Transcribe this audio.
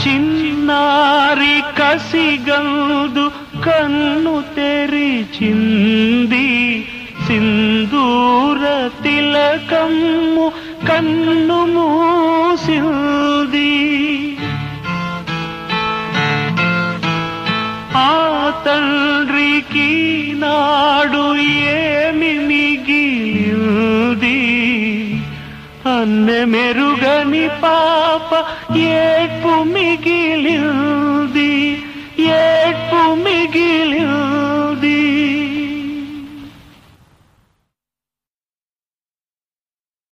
చిన్నారి కసిగందు కన్ను తెరిచింది సింధూర తిలకమ్ము కన్ను మూసింది ఆ తండ్రికి నాడు ఏమి మిగిలింది అన్న మెరుగని పాప ఏపు మిగిలింది